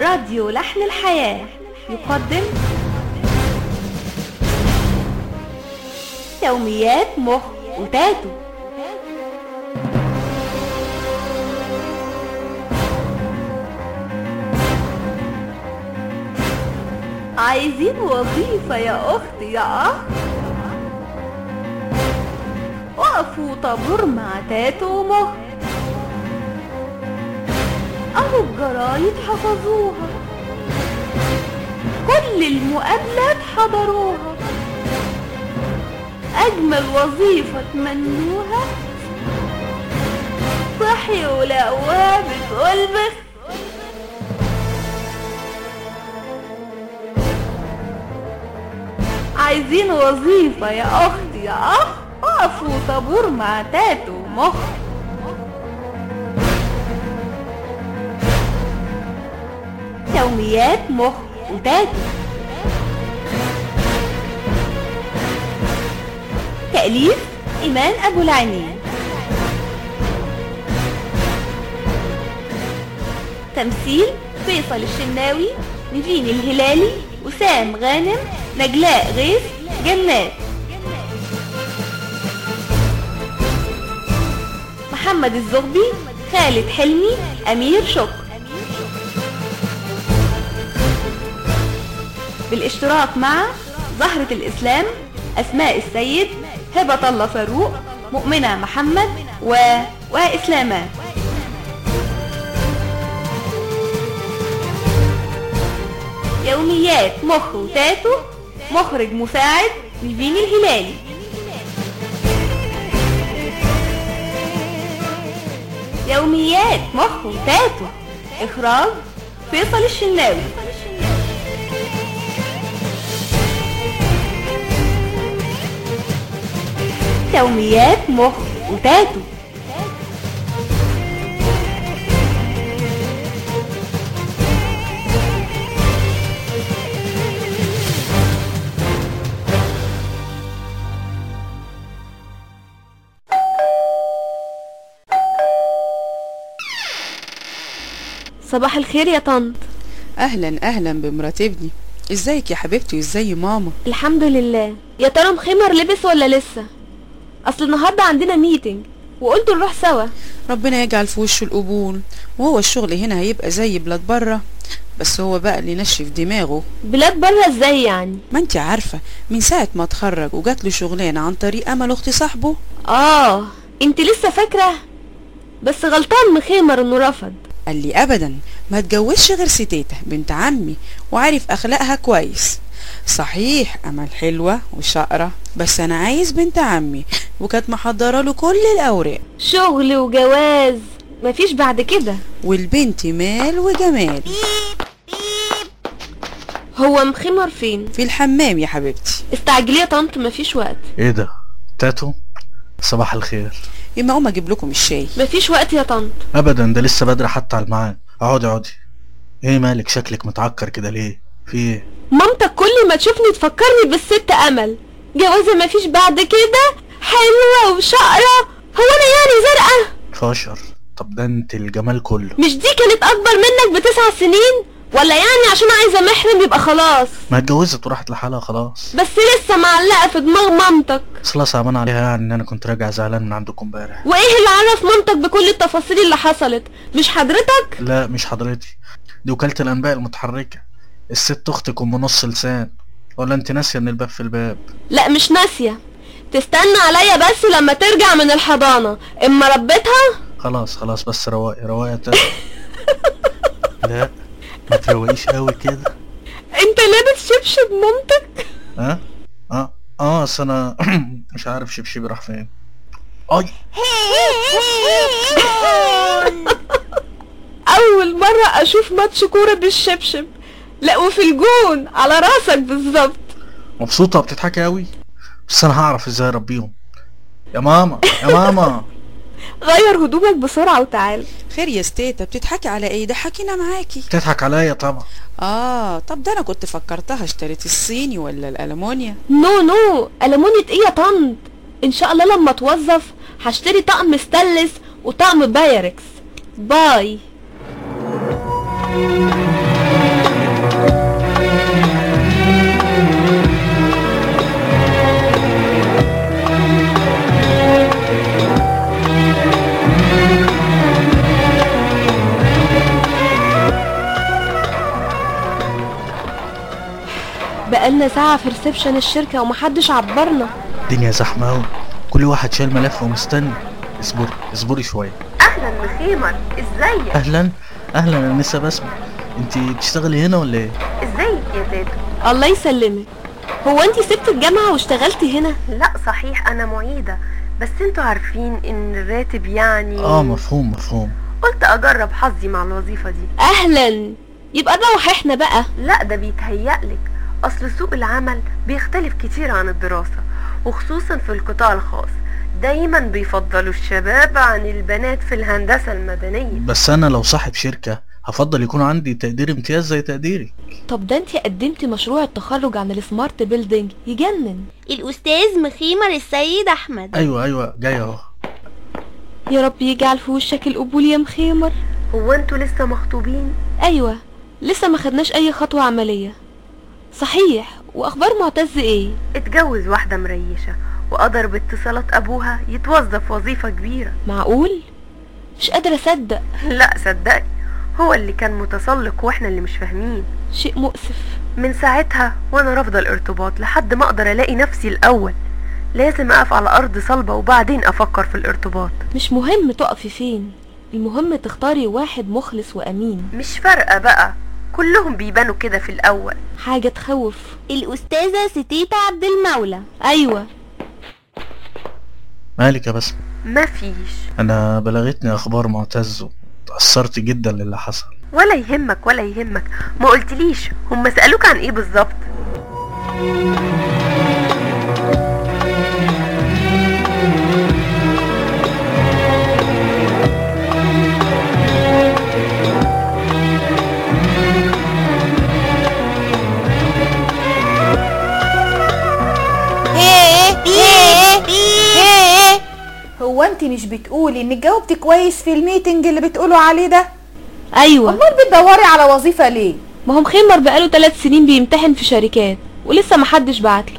راديو لحن الحياة يقدم يوميات مخ وتاتو عايزين وظيفة يا أختي يا أخ وقفوا طابور مع تاتو ومخ أهو الجرايد حفظوها كل المقابلات حضروها أجمل وظيفة تمنوها صحي ولقوها بتقول بس عايزين وظيفة يا أختي يا أخ وقفوا طابور مع تاتو مخ يوميات مخ وتاتو تأليف إيمان أبو العينين تمثيل فيصل الشناوي نيفين الهلالي وسام غانم نجلاء غيث جنات محمد الزغبي خالد حلمي أمير شكر بالاشتراك مع زهرة الإسلام أسماء السيد هبة الله فاروق مؤمنة محمد و... وإسلامان يوميات مخ وتاتو مخرج مساعد نيفين الهلالي يوميات مخ وتاتو إخراج فيصل الشناوي يوميات مخ وتاتو صباح الخير يا طنط اهلا اهلا بمرات ابني ازيك يا حبيبتي وازاي ماما الحمد لله يا ترى مخمر لبس ولا لسه اصل النهارده عندنا ميتنج وقلت نروح سوا ربنا يجعل في وشه القبول وهو الشغل هنا هيبقى زي بلاد بره بس هو بقى اللي نشف دماغه بلاد بره ازاي يعني ما انت عارفه من ساعه ما اتخرج وجات له شغلانه عن طريق امل اخت صاحبه اه انت لسه فاكره بس غلطان مخيمر انه رفض قال لي ابدا ما اتجوزش غير ستيته بنت عمي وعارف اخلاقها كويس صحيح امل حلوه وشقره بس انا عايز بنت عمي وكانت محضره له كل الاوراق شغل وجواز مفيش بعد كده والبنت مال وجمال هو مخمر فين في الحمام يا حبيبتي استعجلي يا طنط مفيش وقت ايه ده تاتو صباح الخير اما اقوم اجيب لكم الشاي مفيش وقت يا طنط ابدا ده لسه بدري حتى على الميعاد اقعدي اقعدي ايه مالك شكلك متعكر كده ليه في ايه مامتك كل ما تشوفني تفكرني بالست امل جوازة مفيش بعد كده حلوة وشقرة هو انا يعني زرقاء فاشر طب ده انت الجمال كله مش دي كانت اكبر منك بتسع سنين ولا يعني عشان عايزة محرم يبقى خلاص ما اتجوزت وراحت لحالها خلاص بس لسه معلقة في دماغ مامتك اصلا صعبان عليها يعني ان انا كنت راجع زعلان من عندكم امبارح وايه اللي عرف مامتك بكل التفاصيل اللي حصلت مش حضرتك لا مش حضرتي دي وكالة الانباء المتحركة الست اختك ام نص لسان ولا انت ناسية ان الباب في الباب لا مش ناسية تستنى عليا بس لما ترجع من الحضانة اما ربيتها خلاص خلاص بس رواقي رواقي يا تاتو لا ما تروقيش قوي كده انت لابس شبشب مامتك ها اه اه اصل انا مش عارف شبشبي راح فين اي اول مرة اشوف ماتش كورة بالشبشب لا وفي الجون على راسك بالظبط مبسوطة بتضحكي قوي بس انا هعرف ازاي اربيهم يا ماما يا ماما غير هدومك بسرعة وتعال خير يا ستيتا بتضحكي على ايه ده حكينا معاكي تضحك عليا طبعا اه طب ده انا كنت فكرتها اشتريت الصيني ولا الالمونيا نو نو ألمونية ايه يا طنط ان شاء الله لما اتوظف هشتري طقم ستانلس وطقم بايركس باي بقالنا ساعة في ريسبشن الشركة ومحدش عبرنا الدنيا زحمة أوي كل واحد شايل ملف ومستني اصبري اصبري شوية اهلا مخيمر ازيك أهلا أهلا يا نسا بسمة انت بتشتغلي هنا ولا ايه؟ ازيك يا تيتا الله يسلمك هو انت سبت الجامعة واشتغلتي هنا لا صحيح انا معيدة بس انتوا عارفين ان الراتب يعني اه مفهوم مفهوم قلت اجرب حظي مع الوظيفة دي اهلا يبقى نروح احنا بقى لا ده بيتهيألك اصل سوق العمل بيختلف كتير عن الدراسة وخصوصا في القطاع الخاص دايما بيفضلوا الشباب عن البنات في الهندسة المدنية بس أنا لو صاحب شركة هفضل يكون عندي تقدير امتياز زي تقديري طب ده انت قدمتي مشروع التخرج عن السمارت بيلدينج يجنن الأستاذ مخيمر السيد أحمد أيوة أيوة جاي أهو يا رب يجعل في وشك القبول يا مخيمر هو انتوا لسه مخطوبين ايوه لسه ما خدناش اي خطوة عملية صحيح واخبار معتز ايه اتجوز واحدة مريشة وقدر باتصالات ابوها يتوظف وظيفة كبيرة معقول مش قادرة اصدق لا صدقي هو اللي كان متسلق واحنا اللي مش فاهمين شيء مؤسف من ساعتها وانا رافضة الارتباط لحد ما اقدر الاقي نفسي الاول لازم اقف على ارض صلبة وبعدين افكر في الارتباط مش مهم تقفي فين المهم تختاري واحد مخلص وامين مش فارقة بقى كلهم بيبانوا كده في الاول حاجة تخوف الأستاذة ستيتا عبد المولى ايوه مالك يا بسمة مفيش أنا بلغتني أخبار معتز وتأثرت جدا للي حصل ولا يهمك ولا يهمك ما قلتليش هم سألوك عن ايه بالظبط هو انت مش بتقولي انك جاوبتي كويس في الميتنج اللي بتقولوا عليه ده ايوه امال بتدوري على وظيفة ليه ما هو مخيمر بقاله ثلاث سنين بيمتحن في شركات ولسه محدش بعتله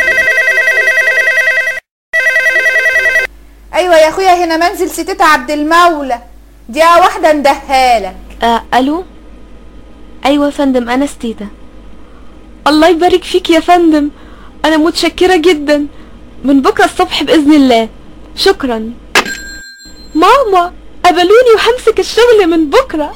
ايوه يا اخويا هنا منزل ستة عبد المولى دي واحدة ندهالك آه الو ايوه يا فندم انا ستيتا الله يبارك فيك يا فندم انا متشكرة جدا من بكرة الصبح باذن الله شكرا ماما قبلوني وهمسك الشغل من بكرة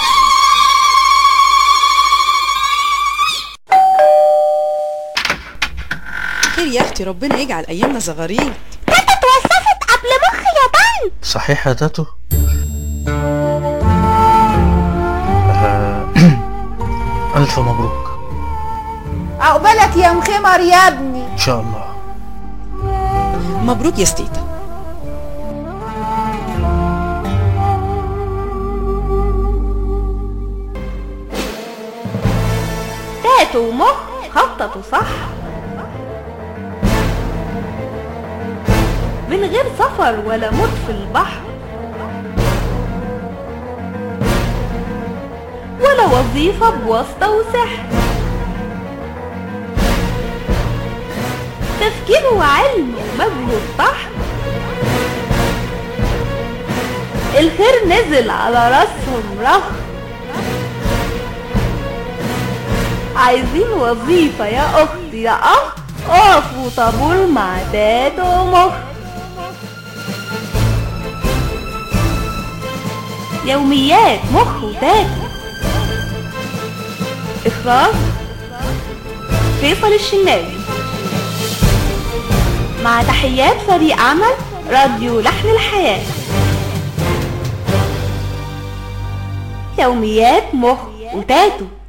خير يا اختي ربنا يجعل ايامنا صغارين اتوسفت قبل مخي يا بنت صحيح يا تاتو آه، ألف مبروك عقبالك يا مخمر يا ابني إن شاء الله مبروك يا ستيتا تاتو ومخ خططوا صح من غير سفر ولا موت في البحر ولا وظيفة بواسطة وسحر تفكير وعلم ومجهود طحن الخير نزل على راسهم رخ عايزين وظيفة يا أختي يا أخ اقفوا طابور مع تاتو ومخ يوميات مخ وتاتو إخراج فيصل الشناوي مع تحيات فريق عمل راديو لحن الحياة يوميات مخ وتاتو